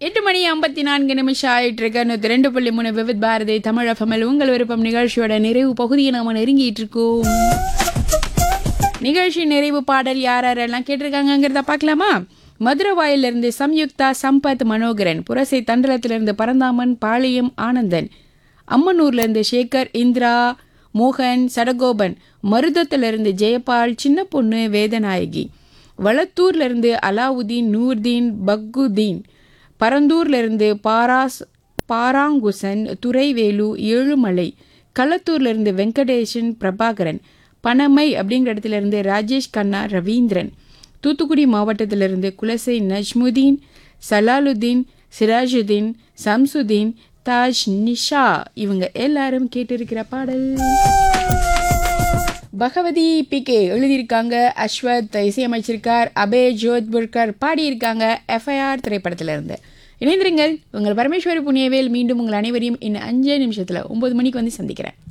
எட்டு மணி ஐம்பத்தி நான்கு நிமிஷம் ஆயிட்டு இருக்க நூத்தி ரெண்டு புள்ளி மூணு விவித் பாரதி தமிழ் எஃப்எம்எல் உங்கள் விருப்பம் நிகழ்ச்சியோட நிறைவு பகுதியை நாம நெருங்கிட்டு இருக்கோம் நிகழ்ச்சி நிறைவு பாடல் யார் யாரெல்லாம் கேட்டிருக்காங்கங்கிறத பார்க்கலாமா மதுரவாயிலிருந்து சம்யுக்தா சம்பத் மனோகரன் புரசை தண்டலத்திலிருந்து பரந்தாமன் பாளையம் ஆனந்தன் அம்மனூர்லேருந்து சேகர் இந்திரா மோகன் சடகோபன் மருதத்திலிருந்து ஜெயபால் சின்ன பொண்ணு வேதநாயகி வளத்தூர்லேருந்து அலாவுதீன் நூர்தீன் பக்குதீன் பரந்தூர்லேருந்து பாராஸ் பாராங்குசன் துரைவேலு ஏழுமலை களத்தூர்லேருந்து வெங்கடேஷன் பிரபாகரன் பனமை அப்படிங்கிற இடத்துல இருந்து ராஜேஷ் கண்ணா ரவீந்திரன் தூத்துக்குடி மாவட்டத்திலிருந்து குலசை நஜ்முதீன் சலாலுதீன் சிராஜுதீன் சம்சுதீன் தாஜ் நிஷா இவங்க எல்லாரும் கேட்டிருக்கிற பாடல் பகவதி பிகே எழுதியிருக்காங்க அஸ்வத் இசையமைச்சிருக்கார் அபய் ஜோத்புர்கர் பாடியிருக்காங்க எஃப்ஐஆர் திரைப்படத்திலிருந்து இணைந்திருங்கள் உங்கள் பரமேஸ்வரி புண்ணியவேல் மீண்டும் உங்கள் அனைவரையும் இன்னும் அஞ்சே நிமிஷத்தில் ஒன்பது மணிக்கு வந்து சந்திக்கிறேன்